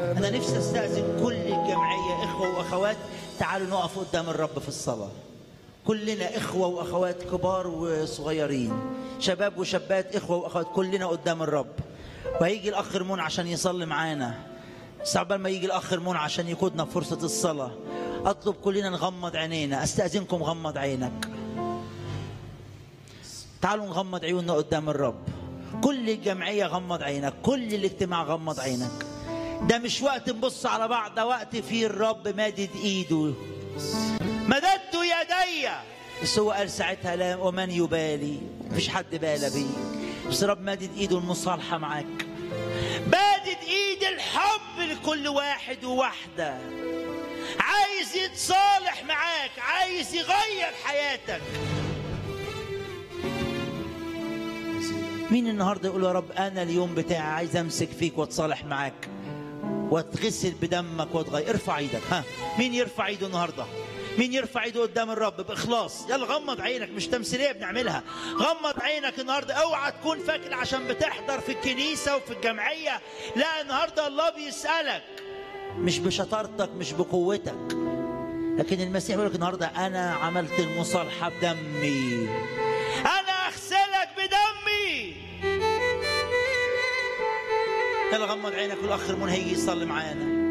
انا نفسي استاذن كل الجمعيه اخوه واخوات تعالوا نقف قدام الرب في الصلاه كلنا اخوه واخوات كبار وصغيرين شباب وشابات اخوه واخوات كلنا قدام الرب وهيجي الاخ رمون عشان يصلي معانا بس عقبال ما يجي الاخ رمون عشان يقودنا في فرصه الصلاه اطلب كلنا نغمض عينينا استاذنكم غمض عينك تعالوا نغمض عيوننا قدام الرب كل الجمعيه غمض عينك كل الاجتماع غمض عينك ده مش وقت نبص على بعض ده وقت فيه الرب مادد ايده مددت يدي بس هو قال ساعتها لا ومن يبالي مفيش حد بالى بيه بس رب مادد ايده المصالحه معاك مادد ايد الحب لكل واحد وواحده عايز يتصالح معاك عايز يغير حياتك مين النهارده يقول يا رب انا اليوم بتاعي عايز امسك فيك واتصالح معاك واتغسل بدمك واتغير ارفع ايدك ها مين يرفع ايده النهارده مين يرفع ايده قدام الرب باخلاص يلا غمض عينك مش تمثيليه بنعملها غمض عينك النهارده اوعى تكون فاكر عشان بتحضر في الكنيسه وفي الجمعيه لا النهارده الله بيسالك مش بشطارتك مش بقوتك لكن المسيح بيقول لك النهارده انا عملت المصالحه بدمي انا اغسلك بدمي يلا غمض عينك والاخ رمون هيجي يصلي معانا